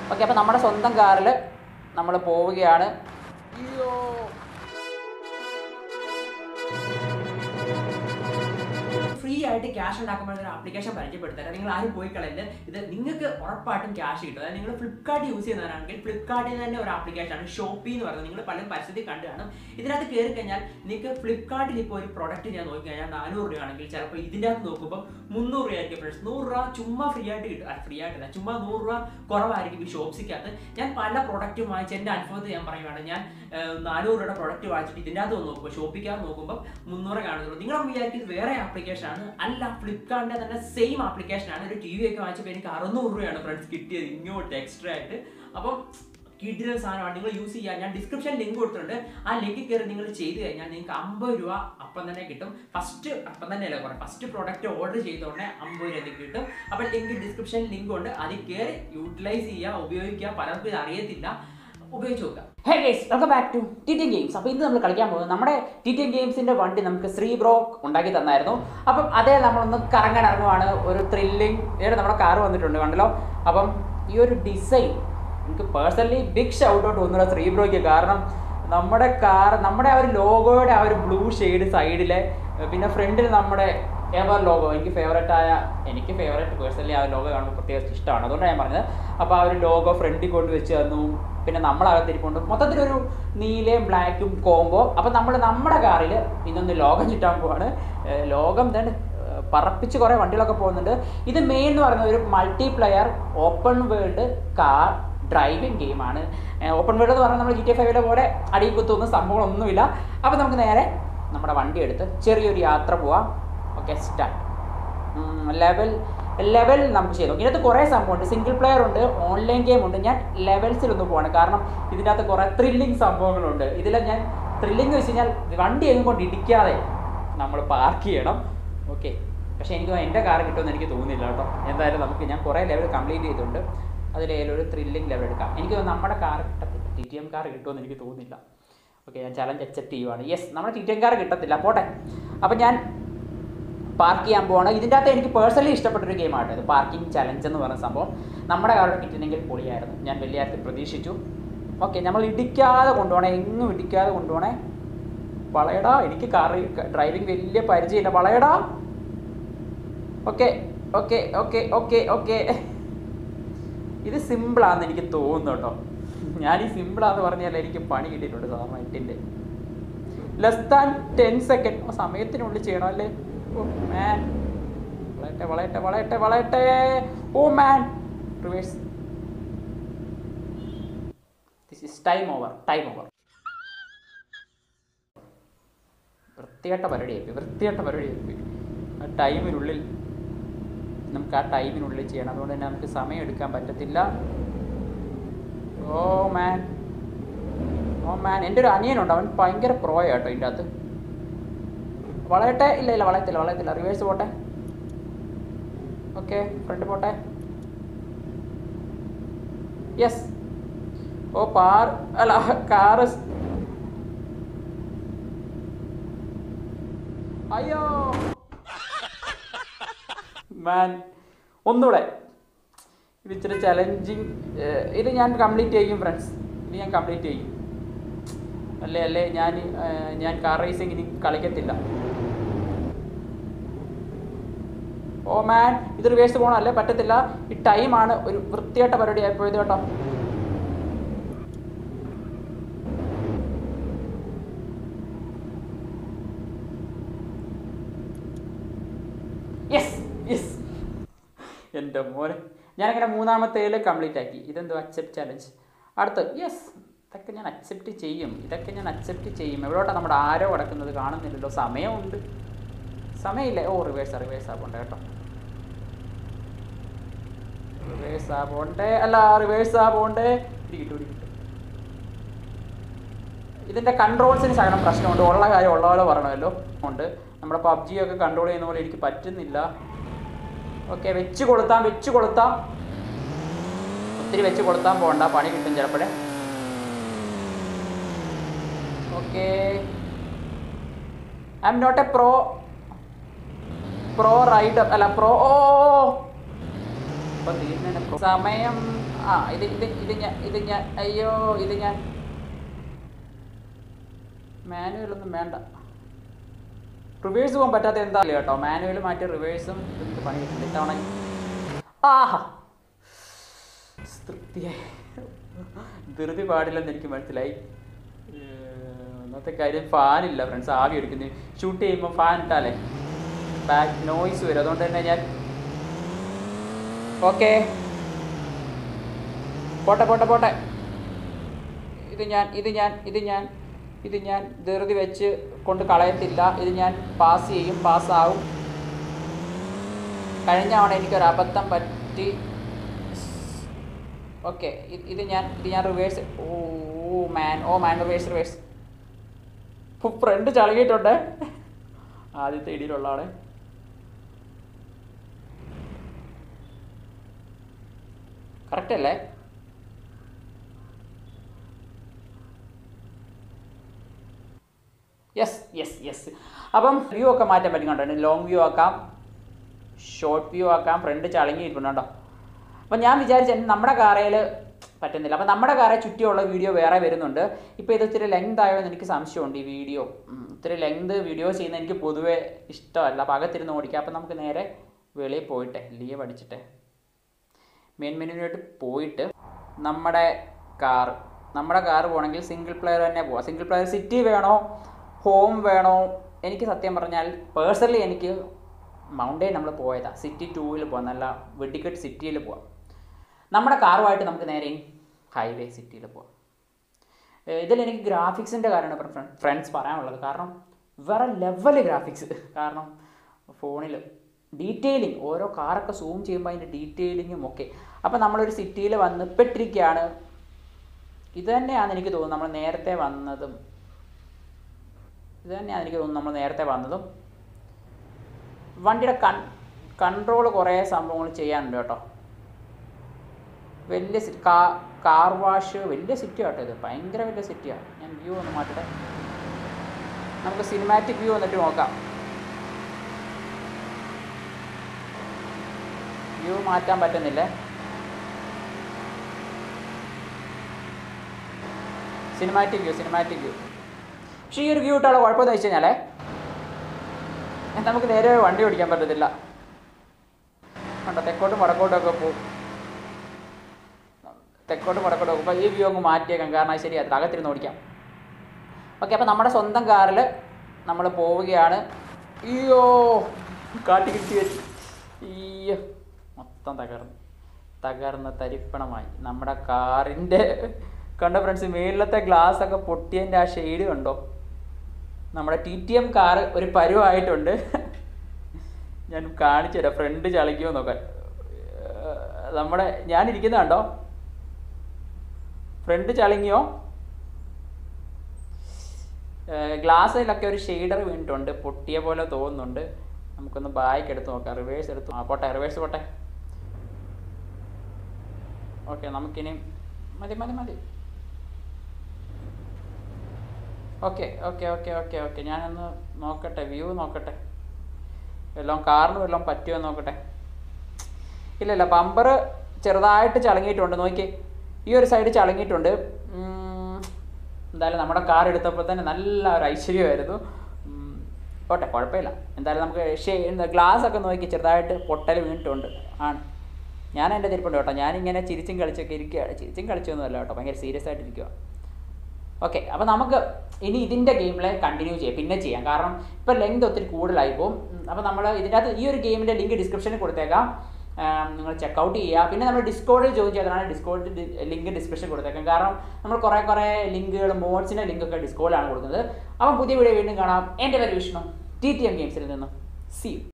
Okay അപ്പോൾ നമ്മുടെ സ്വന്തം കാറിൽ നമ്മൾ പോവുകയാണ് ഫ്രീ ആയിട്ട് ക്യാഷ് ഉണ്ടാക്കുമ്പോൾ ഒരു ആപ്ലിക്കേഷൻ പരിചയപ്പെടുത്തരാം നിങ്ങൾ ആരും പോയി കളയില്ല ഇത് നിങ്ങൾക്ക് ഉറപ്പായിട്ടും ക്യാഷ് കിട്ടും അതായത് നിങ്ങൾ ഫ്ലിപ്കാർട്ട് യൂസ് ചെയ്യുന്നവരാണെങ്കിൽ ഫ്ലിപ്കാർട്ടിൽ തന്നെ ഒരു ആപ്ലിക്കേഷൻ ആണ് ഷോപ്പി എന്ന് പറയുന്നത് നിങ്ങൾ പലരും പരസ്യത്തിൽ കണ്ടു കാണും ഇതിനകത്ത് കയറി കഴിഞ്ഞാൽ നിങ്ങൾക്ക് ഫ്ലിപ്കാർട്ടിൽ ഇപ്പോൾ ഒരു പ്രൊഡക്റ്റ് ഞാൻ നോക്കി കഴിഞ്ഞാൽ നാനൂറ് രൂപയാണെങ്കിൽ ചിലപ്പോൾ ഇതിൻ്റെ അകത്ത് നോക്കുമ്പോൾ മുന്നൂറ് രൂപയായിരിക്കും ഫ്രണ്ട്സ് നൂറ് രൂപ ചുമ്മാ ഫ്രീ ആയിട്ട് കിട്ടും ഫ്രീ ആയിട്ടല്ല ചുമ്മാ നൂറ് രൂപ കുറവായിരിക്കും ഈ ഷോപ്സിക്കകത്ത് ഞാൻ പല പ്രൊഡക്റ്റും വാങ്ങിച്ച് എൻ്റെ അനുഭവത്തിൽ ഞാൻ പറയുവാണ് ഞാൻ ഏഹ്, നാനൂറ് രൂപയുടെ പ്രൊഡക്റ്റ് വാങ്ങിച്ചിട്ട് ഇതിൻ്റെ അകത്ത് നോക്കുമ്പോൾ ഷോപ്പിക്കകത്ത് നോക്കുമ്പോൾ മുന്നൂറ് കാണുന്നുള്ളൂ നിങ്ങൾ വിചാരിക്കുന്നത് വേറെ ആപ്ലിക്കേഷൻ ആണ് അല്ല ഫ്ലിപ്കാർട്ടിന്റെ തന്നെ സെയിം ആപ്ലിക്കേഷൻ ആണ് ഒരു ടി വി ഒക്കെ വാങ്ങിച്ചപ്പോൾ എനിക്ക് അറുന്നൂറ് രൂപയാണ് ഫ്രണ്ട്സ് കിട്ടിയത് ഇങ്ങോട്ട് എക്സ്ട്രാ ആയിട്ട് അപ്പം കിഡിലെ സാധനമാണ് നിങ്ങൾ യൂസ് ചെയ്യുക ഞാൻ ഡിസ്ക്രിപ്ഷൻ ലിങ്ക് കൊടുത്തിട്ടുണ്ട് ആ ലിങ്ക് കയറി നിങ്ങൾ ചെയ്ത് കഴിഞ്ഞാൽ നിങ്ങൾക്ക് അമ്പത് രൂപ അപ്പം തന്നെ കിട്ടും ഫസ്റ്റ് അപ്പം തന്നെ അല്ല പറയാം ഫസ്റ്റ് പ്രോഡക്റ്റ് ഓർഡർ ചെയ്തോടനെ അമ്പത് രൂപ നിങ്ങൾക്ക് കിട്ടും അപ്പം ലിങ്ക് ഡിസ്ക്രിപ്ഷൻ ലിങ്ക് ഉണ്ട് അതിൽ കയറി യൂട്ടിലൈസ് ചെയ്യുക ഉപയോഗിക്കുക പലർക്കും ഇത് അറിയത്തില്ല ഉപയോഗിച്ച് നോക്കുക hey guys welcome back to T T games അപ്പോൾ ഇന്ന് നമ്മൾ കളിക്കാൻ പോകുന്നത് നമ്മുടെ ടി ടി ഗെയിംസിന്റെ വണ്ടി നമുക്ക് ശ്രീ ബ്രോ ഉണ്ടാക്കി തന്നായിരുന്നു അപ്പം അതേ നമ്മളൊന്ന് കറങ്ങാൻ ഇറങ്ങുവാണ് ഒരു ത്രില്ലിങ് ഇവിടെ നമ്മുടെ കാർ വന്നിട്ടുണ്ട് കണ്ടല്ലോ അപ്പം ഈ ഒരു ഡിസൈൻ എനിക്ക് പേഴ്സണലി ബിഗ് ഷൗട്ട് ഔട്ട് തോന്നുന്നു ശ്രീ ബ്രോയ്ക്ക് കാരണം നമ്മുടെ കാർ നമ്മുടെ ആ ഒരു ലോഗോയുടെ ആ ഒരു ബ്ലൂ ഷെയ്ഡ് സൈഡിലെ പിന്നെ ഫ്രണ്ടിൽ നമ്മുടെ എവർ ലോഗോ എനിക്ക് ഫേവറേറ്റ് ആയ എനിക്ക് ഫേവറേറ്റ് പേഴ്സണലി ആ ലോഗോ കാണുമ്പോൾ പ്രത്യേകിച്ച് ഇഷ്ടമാണ് അതുകൊണ്ടാണ് ഞാൻ പറഞ്ഞത് അപ്പോൾ ആ ഒരു ലോഗോ ഫ്രണ്ടിൽ കൊണ്ട് വെച്ച് തന്നു പിന്നെ നമ്മളകത്തിരിപ്പുണ്ട് മൊത്തത്തിലൊരു നീലയും ബ്ലാക്കും കോംബോ അപ്പം നമ്മൾ നമ്മുടെ കാറിൽ ഇന്നൊന്ന് ലോകം ചുറ്റാൻ പോവാണ് ഏഹ് ലോകം തന്നെ ഏഹ് പറപ്പിച്ച് കുറേ വണ്ടികളൊക്കെ പോകുന്നുണ്ട് ഇത് മെയിൻ എന്ന് പറയുന്നത് ഒരു multiplayer open world car driving ഗെയിമാണ് ഓപ്പൺ വേൾഡ് എന്ന് പറഞ്ഞാൽ നമ്മൾ ജി ടി ഫൈവിലെ പോലെ അടിയും കുത്തൊന്നും സംഭവങ്ങളൊന്നുമില്ല അപ്പോൾ നമുക്ക് നേരെ നമ്മുടെ വണ്ടി എടുത്ത് ചെറിയൊരു യാത്ര പോവാം ഓക്കെ സ്റ്റാർട്ട് ലെവൽ ലെവൽ നമുക്ക് ചെയ്തു ഇതിനകത്ത് കുറേ സംഭവമുണ്ട് സിംഗിൾ പ്ലെയർ ഉണ്ട് ഓൺലൈൻ ഗെയിം ഉണ്ട് ഞാൻ ലെവൽസിലൊന്ന് പോവാണ് കാരണം ഇതിനകത്ത് കുറേ ത്രില്ലിങ് സംഭവങ്ങളുണ്ട് ഇതിൽ ഞാൻ ത്രില്ലിംഗ് വെച്ച് കഴിഞ്ഞാൽ വണ്ടി എങ്ങും കൊണ്ട് ഇടിക്കാതെ നമ്മൾ പാർക്ക് ചെയ്യണം ഓക്കെ പക്ഷേ എനിക്ക് എൻ്റെ കാർ കിട്ടുമെന്ന് എനിക്ക് തോന്നുന്നില്ല കേട്ടോ എന്തായാലും നമുക്ക് ഞാൻ കുറേ ലെവൽ കംപ്ലീറ്റ് ചെയ്തിട്ടുണ്ട് അതിലേലും ഒരു ത്രില്ലിംഗ് ലെവൽ എടുക്കാം എനിക്ക് തോന്നുന്നു നമ്മുടെ കാർ കിട്ടത്തില്ല ടി ടി എം കാർ കിട്ടുമെന്ന് എനിക്ക് തോന്നുന്നില്ല ഓക്കെ ഞാൻ ചലഞ്ച് അക്സെപ്റ്റ് ചെയ്യുവാണ് യെസ് നമ്മുടെ ടി ടി എം കാർ കിട്ടത്തില്ല പോട്ടെ അപ്പം ഞാൻ പാർക്ക് ചെയ്യാൻ പോവാണ് ഇതിൻ്റെ അകത്ത് എനിക്ക് പേഴ്സണലി ഇഷ്ടപ്പെട്ടൊരു ഗെയിമാണ് ഇത് പാർക്കിംഗ് ചലഞ്ച് എന്ന് പറയുന്ന സംഭവം നമ്മുടെ കാറിൽ കിട്ടുന്നെങ്കിൽ പൊളിയായിരുന്നു ഞാൻ വലിയ കാര്യത്തിൽ പ്രതീക്ഷിച്ചു ഓക്കെ നമ്മൾ ഇടിക്കാതെ കൊണ്ടുപോകണേ എങ്ങും ഇടിക്കാതെ കൊണ്ടുപോകണേ വളയടാ എനിക്ക് കാർ ഡ്രൈവിംഗ് വലിയ പരിചയമില്ല വളയടാ okay okay okay okay okay ഇത് സിമ്പിളാണെന്ന് എനിക്ക് തോന്നുന്നു കേട്ടോ ഞാൻ ഈ സിമ്പിളാന്ന് പറഞ്ഞാൽ എനിക്ക് പണി കിട്ടിയിട്ടുണ്ട് സാധാരണ എട്ടിൻ്റെ ലെസ് ദാൻ ടെൻ സെക്കൻഡ് സമയത്തിനുള്ളിൽ ചെയ്യണം അല്ലേ ഓ മാൻ വളയട്ടെ വളയട്ടെ വളയട്ടെ വളയട്ടെ oh man reverse this is time over time over വൃത്തികെട്ട പരിപാടിയായി വൃത്തികെട്ട പരിപാടിയായി ആ ടൈമിനുള്ളിൽ നമുക്ക് ആ ടൈമിനുള്ളിൽ ചെയ്യണം അതുകൊണ്ട് തന്നെ നമുക്ക് സമയം എടുക്കാൻ പറ്റത്തില്ല ഓ മാൻ ഓ മാൻ എൻ്റെ ഒരു അനിയനുണ്ട് അവൻ ഭയങ്കര പ്രോയ കേട്ടോ ഇതിൻ്റെ അകത്ത് വളയട്ടെ ഇല്ല ഇല്ല വളയത്തില്ല വളയത്തില്ല റിവേഴ്സ് പോട്ടെ ഓക്കെ ഫ്രണ്ട് പോട്ടെ യെസ് ഓ പാർ അല്ല കാറ് അയ്യോ മാൻ ഒന്നുകൂടെ ഇത് ഇച്ചിരി ചലഞ്ചിങ് ഇത് ഞാൻ കംപ്ലീറ്റ് ചെയ്യും ഫ്രണ്ട്സ് ഇത് ഞാൻ കംപ്ലീറ്റ് ചെയ്യും അല്ലേ അല്ലേ ഞാൻ ഏഹ്, ഞാൻ കാർ റേസിംഗ് ഇനി കളിക്കത്തില്ല ഓ മാൻ ഇത് റിവേഴ്സ് പോകണം അല്ലേ പറ്റത്തില്ല ഈ ടൈമാണ് ഒരു വൃത്തിയായിട്ട പരിപാടി ആയിപ്പോയത് കേട്ടോ യെസ് യെസ് എൻ്റെ മോനെ ഞാനങ്ങനെ മൂന്നാമത്തേൽ കംപ്ലീറ്റ് ആക്കി ഇതെന്തോ അക്സെപ്റ്റ് ചലഞ്ച് അടുത്ത് യെസ് ഇതൊക്കെ ഞാൻ അക്സെപ്റ്റ് ചെയ്യും ഇതൊക്കെ ഞാൻ അക്സെപ്റ്റ് ചെയ്യും എവിടോട്ടാണ് നമ്മുടെ ആരോ കിടക്കുന്നത് കാണുന്നില്ലല്ലോ സമയമുണ്ട് സമയമില്ല ഓ റിവേഴ്സാ റിവേഴ്സാ പോണ്ടേ കേട്ടോ റിവേഴ്സാ പോണ്ടേ അല്ല റിവേഴ്സാ പോണ്ടേ ഇടിക്കിട്ടു ഇടിക്കിട്ടു ഇതിൻ്റെ കൺട്രോൾസിന് ശകലം പ്രശ്നമുണ്ട് ഉള്ള കാര്യം ഉള്ള പോലെ പറയണമല്ലോ ഉണ്ട് നമ്മുടെ പബ്ജി ഒക്കെ കൺട്രോൾ ചെയ്യുന്ന പോലെ എനിക്ക് പറ്റുന്നില്ല ഓക്കെ വെച്ച് കൊളുത്താം വെച്ച് കൊളുത്താം ഒത്തിരി വെച്ച് കൊളുത്താൻ പോകണ്ട പണി കിട്ടും ചിലപ്പോഴേ okay I'm not a pro pro rider അല്ല പ്രോ ഓ ഇപ്പൊ തീരുന്നതിന് pro. സമയം ആ ഇത് ഇത് ഇത് ഞാൻ ഇത് ഞാൻ അയ്യോ ഇത് ഞാൻ മാനുവലൊന്നും വേണ്ട റിവേഴ്സ് പോകാൻ പറ്റാത്ത എന്താ കേട്ടോ മാനുവൽ മാറ്റി റിവേഴ്സും എനിക്ക് പണി കിട്ടുന്നുണ്ട് ഇത്തവണ ആഹാ തൃപ്തിയായി ധൃതി പാടില്ലെന്ന് എനിക്ക് മനസ്സിലായി ഏർ, ഒന്നാമത്തെ കാര്യം ഫാനില്ല ഫ്രണ്ട്സ് ആവി എടുക്കുന്നു ഷൂട്ട് ചെയ്യുമ്പോൾ ഫാൻ ഇട്ടാലേ ബാക്ക് നോയ്സ് വരും അതുകൊണ്ട് തന്നെ ഞാൻ ഓക്കെ പോട്ടെ പോട്ടെ പോട്ടെ ഇത് ഞാൻ ഇത് ഞാൻ ഇത് ഞാൻ ഇത് ഞാൻ ധൃതി വെച്ച് കൊണ്ട് കളയത്തില്ല ഇത് ഞാൻ പാസ് ചെയ്യും പാസ്സാവും കഴിഞ്ഞ തവണ എനിക്കൊരു അബദ്ധം പറ്റി ഓക്കെ ഇത് ഞാൻ ഇത് ഞാൻ reverse oh man oh man reverse reverse front ചളകിയിട്ടുണ്ട് ആദ്യത്തെ ഇടിയിലുള്ള ആളെ കറക്റ്റ് അല്ലേ യെസ് യെസ് യെസ് അപ്പം വ്യൂ ഒക്കെ മാറ്റാൻ പറ്റും കണ്ടോ ലോങ് വ്യൂ ആക്കാം ഷോർട്ട് വ്യൂ ആക്കാം ഫ്രണ്ട് ചളങ്ങിയിട്ടുണ്ട് കേട്ടോ അപ്പം ഞാൻ വിചാരിച്ച നമ്മുടെ കാറയിൽ പറ്റുന്നില്ല അപ്പം നമ്മുടെ കാറെ ചുറ്റിയുള്ള വീഡിയോ വേറെ വരുന്നുണ്ട് ഇപ്പോൾ ഇത് ഇത്തിരി ലെങ്ത് ആയോ എന്ന് എനിക്ക് സംശയമുണ്ട് ഈ വീഡിയോ ഉം, ഇത്തിരി ലെങ്ത് വീഡിയോ ചെയ്യുന്ന എനിക്ക് പൊതുവേ ഇഷ്ടമല്ല അപ്പം അകത്തിരുന്ന് ഓടിക്കാം അപ്പം നമുക്ക് നേരെ വെളിയിൽ പോയിട്ടെ ലീവ് അടിച്ചിട്ടെ മെയിൻ മെനുവിനായിട്ട് പോയിട്ട് നമ്മുടെ കാർ നമ്മുടെ കാർ പോകണമെങ്കിൽ സിംഗിൾ പ്ലെയർ തന്നെ പോവാം സിംഗിൾ പ്ലെയർ സിറ്റി വേണോ ഹോം വേണോ എനിക്ക് സത്യം പറഞ്ഞാൽ പേഴ്സണലി എനിക്ക് മൗണ്ടൈൻ നമ്മൾ പോയതാ സിറ്റി ടൂവിൽ പോവാം നല്ല വെടിക്കെട്ട് സിറ്റിയിൽ പോവാം നമ്മുടെ കാറുമായിട്ട് നമുക്ക് നേരെ ഹൈവേ സിറ്റിയിൽ പോവാം ഏഹ് ഇതിൽ എനിക്ക് ഗ്രാഫിക്സിൻ്റെ കാര്യമാണ് ഫ്രണ്ട്സ് പറയാനുള്ളത് കാരണം വേറെ ലെവൽ ഗ്രാഫിക്സ് കാരണം ഫോണിൽ ഡീറ്റെയിലിംഗ് ഓരോ കാറൊക്കെ സൂം ചെയ്യുമ്പോൾ അതിൻ്റെ ഡീറ്റെയിലിങ്ങും ഒക്കെ അപ്പോൾ നമ്മളൊരു സിറ്റിയിൽ വന്ന് പെട്ടിരിക്കുകയാണ് ഇത് തന്നെയാണ് എനിക്ക് തോന്നുന്നത് നമ്മൾ നേരത്തെ വന്നതും ഇത് തന്നെയാണ് എനിക്ക് തോന്നുന്നത് നമ്മൾ നേരത്തെ വന്നതും വണ്ടിയുടെ കൺ കൺട്രോൾ കുറേ സംഭവങ്ങൾ ചെയ്യാനുണ്ട് കേട്ടോ വലിയ സി കാ കാർ വാഷ് വലിയ സിറ്റി ആട്ടോ ഇത് ഭയങ്കര വലിയ സിറ്റിയാണ് ഞാൻ വ്യൂ ഒന്ന് മാറ്റട്ടെ നമുക്ക് സിനിമാറ്റിക് വ്യൂ വന്നിട്ട് നോക്കാം വ്യൂ മാറ്റാൻ പറ്റുന്നില്ലേ സിനിമാറ്റിക് വ്യൂ സിനിമാറ്റിക് വ്യൂ പക്ഷേ ഈ ഒരു വ്യൂ ഇട്ടുള്ള കുഴപ്പമെന്ന് വെച്ച് കഴിഞ്ഞാലേ നമുക്ക് നേരെ വണ്ടി ഓടിക്കാൻ പറ്റത്തില്ല കണ്ടോ തെക്കോട്ടും വടക്കോട്ടും ഒക്കെ പോകും തെക്കോട്ടും വടക്കോട്ടും പോകുമ്പോൾ ഈ വ്യൂ അങ്ങ് മാറ്റിയേക്കാം കാരണം അത് ശരിയാ അകത്തിരുന്ന് ഓടിക്കാം ഓക്കെ അപ്പോൾ നമ്മുടെ സ്വന്തം കാറിൽ നമ്മൾ പോവുകയാണ് അയ്യോ കാട്ടി കിട്ടി വെച്ച് അയ്യോ മൊത്തം തകർന്നു തകർന്ന് തരിപ്പണമായി നമ്മുടെ കാറിൻ്റെ കണ്ടോ ഫ്രണ്ട്സ് മേളിലത്തെ ഗ്ലാസ് ഒക്കെ പൊട്ടിയതിൻ്റെ ആ ഷെയ്ഡ് കണ്ടോ നമ്മുടെ ടി ടി എം കാറ് ഒരു പരുവായിട്ടുണ്ട് ഞാൻ കാണിച്ചു തരാം ഫ്രണ്ട് ചളിക്കുമോ നോക്കാൻ ഏർ നമ്മുടെ ഞാൻ ഇരിക്കുന്ന കണ്ടോ ഫ്രണ്ട് ചളിങ്ങിയോ ഗ്ലാസ്സിലൊക്കെ ഒരു ഷെയ്ഡർ വീണിട്ടുണ്ട് പൊട്ടിയ പോലെ തോന്നുന്നുണ്ട് നമുക്കൊന്ന് ബാക്ക് എടുത്ത് നോക്കാം റിവേഴ്സ് എടുത്ത് ആ പോട്ടെ റിവേഴ്സ് പോട്ടെ ഓക്കെ നമുക്കിനി മതി മതി മതി okay okay okay okay okay ഞാനൊന്ന് നോക്കട്ടെ വ്യൂ നോക്കട്ടെ വല്ലതും കാറിന് വല്ലതും പറ്റുമോ എന്ന് നോക്കട്ടെ ഇല്ല ഇല്ല ബമ്പർ ചെറുതായിട്ട് ചളങ്ങിയിട്ടുണ്ട് നോക്കി ഈ ഒരു സൈഡ് ചളങ്ങിയിട്ടുണ്ട് ഉം, എന്തായാലും നമ്മുടെ കാർ എടുത്തപ്പോൾ തന്നെ നല്ല ഒരു ഐശ്വര്യമായിരുന്നു ഉം, പോട്ടെ കുഴപ്പമില്ല എന്തായാലും നമുക്ക് ഷേ ഗ്ലാസ് ഒക്കെ നോക്കി ചെറുതായിട്ട് പൊട്ടൽ വീണിട്ടുണ്ട് ആണ് ഞാൻ എൻ്റെ തിരിപ്പുണ്ട് കേട്ടോ ഞാനിങ്ങനെ ചിരിച്ചും കളിച്ചൊക്കെ ഇരിക്കുകയാണ് ചിരിച്ചും കളിച്ചൊന്നുമല്ല കേട്ടോ ഭയങ്കര സീരിയസ് ആയിട്ട് ഇരിക്കുക ഓക്കെ അപ്പോൾ നമുക്ക് ഇനി ഇതിൻ്റെ ഗെയിമിലെ കണ്ടിന്യൂ ചെയ്യാം പിന്നെ ചെയ്യാം കാരണം ഇപ്പോൾ ലെങ്ത് ഒത്തിരി കൂടുതലായി പോകും അപ്പോൾ നമ്മൾ ഇതിൻ്റെ അകത്ത് ഈ ഒരു ഗെയിമിൻ്റെ ലിങ്ക് ഡിസ്ക്രിപ്ഷനിൽ കൊടുത്തേക്കാം ആം, നിങ്ങൾ ചെക്കൗട്ട് ചെയ്യുക പിന്നെ നമ്മൾ ഡിസ്കോഡിൽ ജോയിൻ ചെയ്തതാണ് ഡിസ്കോഡ് ലിങ്ക് ഡിസ്ക്രിപ്ഷൻ കൊടുത്തേക്കാം കാരണം നമ്മൾ കുറേ കുറേ ലിങ്കുകൾ മോഡ്സിൻ്റെ ലിങ്കൊക്കെ ഡിസ്കോഡിലാണ് കൊടുക്കുന്നത് അപ്പം പുതിയ വീഡിയോ വീണ്ടും കാണാം എൻ്റെ പേര് വിഷ്ണു ടി ടി എം ഗെയിംസിൽ നിന്നും സി